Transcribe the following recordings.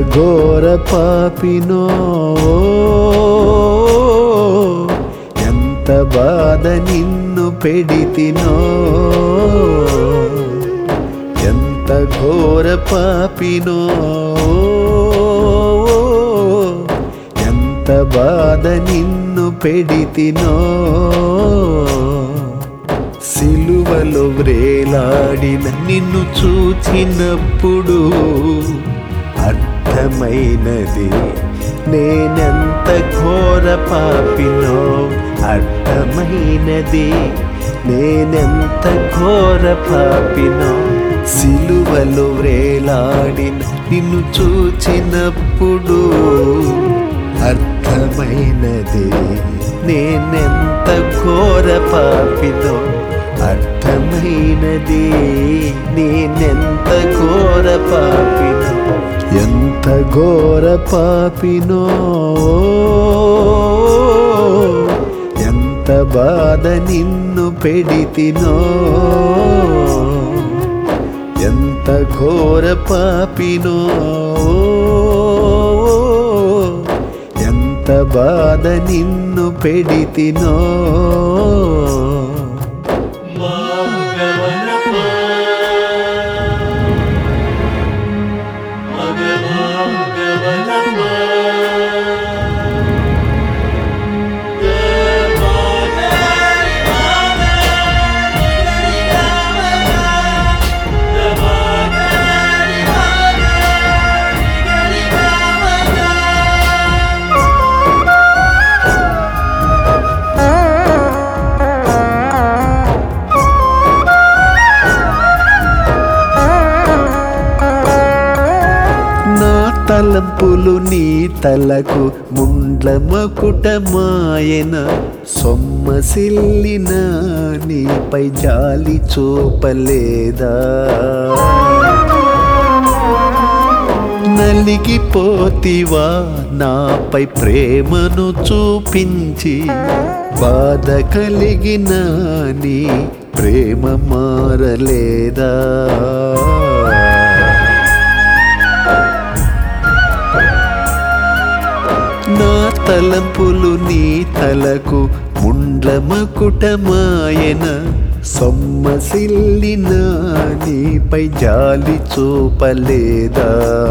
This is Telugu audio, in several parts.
ఘోర పాపినో ఎంత బాధ నిన్ను పెడితినో ఎంత ఘోర పాపినో ఎంత బాధ నిన్ను పెడితినో సిలువలో వ్రేలాడిన నిన్ను చూచినప్పుడు అర్థమైనది నేనెంత ఘోర పాపినో అర్థమైనది నేనెంత ఘోర పాపినో సిలువలో వ్రేలాడిన నిన్ను చూచినప్పుడు అర్థమైనది నేనెంత ఘోర పాపినో అర్థమైనది నేనెంత ఘోర పాపినో ఎంత ఘోర పాపినో ఎంత బాధ నిన్ను పెడితినో ఎంత ఘోర పాపినో ఎంత బాధ నిన్ను పెడితినో నా తలంపులు నీ తలకు ముండ్ల మకుటమాయన సొమ్మసిల్లిన నీపై జాలి చూపలేదా నలిగిపోతివా నాపై ప్రేమను చూపించి బాధ కలిగిన నీ ప్రేమ మారలేదా నా తలంపులు నీ తలకు ముండ్ల మకుటమాయన సొమ్మసిల్లిన నీపై జాలి చూపలేదా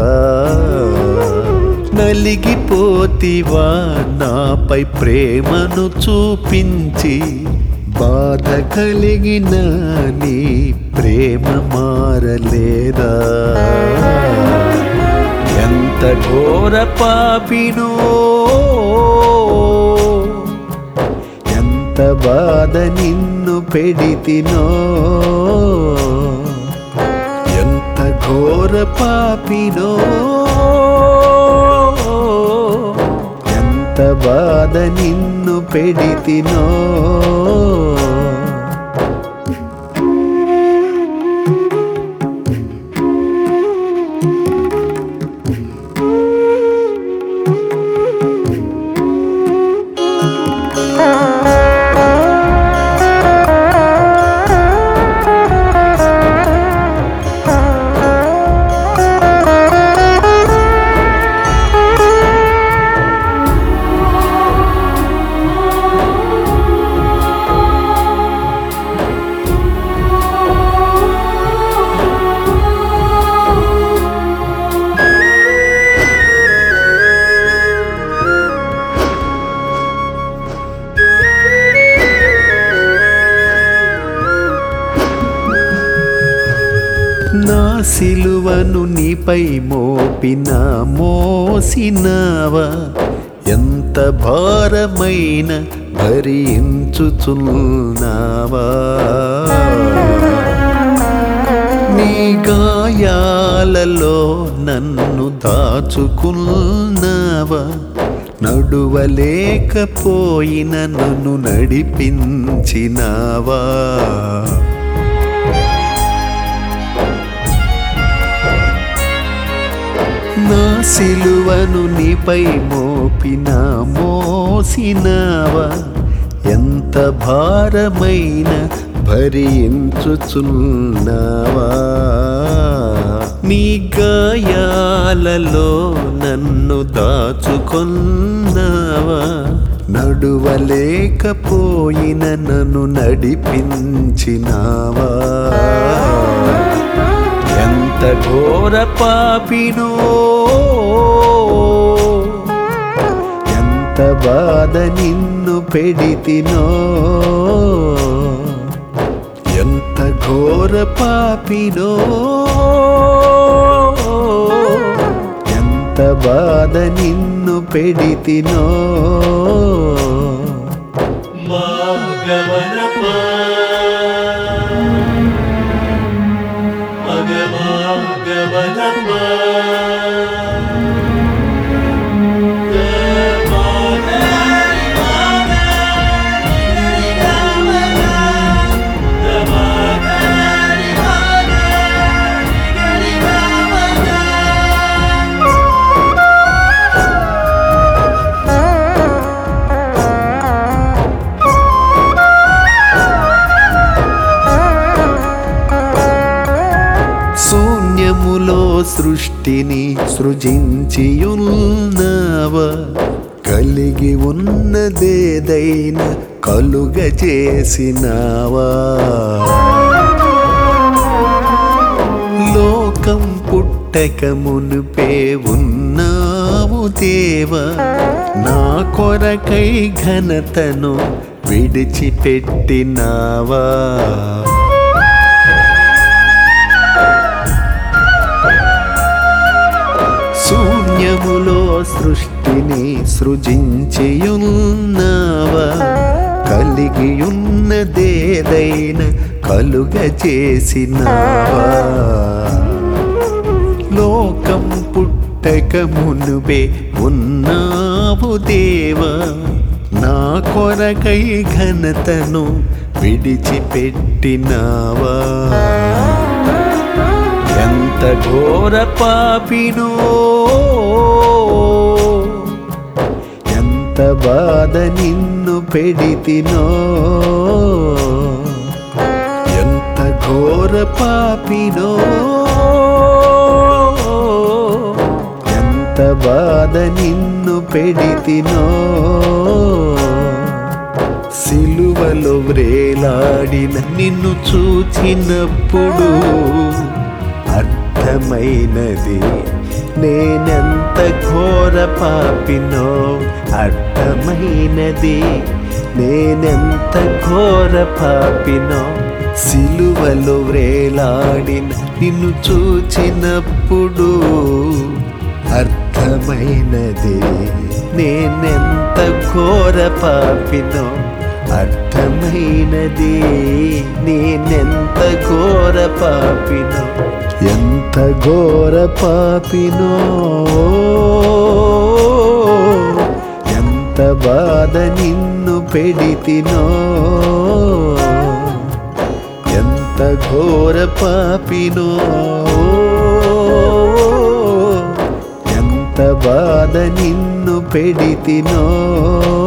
నలిగిపోతివా నాపై ప్రేమను చూపించి బాధ కలిగిన నీ ప్రేమ మారలేదా ఎంత ఘోర పాపినో ఎంత బాధ నిన్ను పెడితినో ఎంత ఘోర పాపినో ఎంత బాధ నిన్ను పెడితినో నా సిలువను నీపై మోపిన మోసినవా ఎంత భారమైన భరించుచున్నావా నీ గాయాలలో నన్ను దాచుకున్నావా నడువలేకపోయిన నన్ను నడిపించినావా నా సిలువను నీపై మోపిన మోసినవా ఎంత భారమైన భరించుచున్నావా నీ గాయాలలో నన్ను దాచుకొన్నావా నడువలేకపోయిన నన్ను నడిపించినావా ఎంత ఘోర పాపినో ఎంత బాధ నిన్ను పెడితినో ఎంత ఘోర పాపినో ఎంత బాధ నిన్ను పెడితినో మాగవనమా మగమాగవనమా శూన్యములో సృష్టిని సృజించియున్నావ కలిగి ఉన్నదేదైనా కలుగ చేసినావా లోకం పుట్టక మునుపే ఉన్నావు దేవా నా కొరకై ఘనతను విడిచిపెట్టినావా శూన్యములో సృష్టిని సృజించియున్నావా కలిగియున్నదేదైనా కలుగ చేసినావా లోకం పుట్టక మునుబే ఉన్నావు దేవా నా కొరకై ఘనతను విడిచిపెట్టినావా ఎంత ఘోర పాపినో ఎంత బాధ నిన్ను పెడితినో ఎంత ఘోర పాపినో ఎంత బాధ నిన్ను పెడితినో సిలువలో వ్రేలాడిన నిన్ను చూచినప్పుడు అర్థమైనది నేనెంత ఘోర పాపినో అర్థమైనది నేనెంత ఘోర పాపినో సిలువలో వ్రేలాడిన నిన్ను చూచినప్పుడు అర్థమైనది నేనెంత ఘోర పాపినో అర్థమైనది నేనెంత ఘోర పాపినో ఎంత ఘోర పాపినో ఎంత బాధ నిన్ను పెడితినో ఎంత ఘోర పాపినో ఎంత బాధ నిన్ను పెడితినో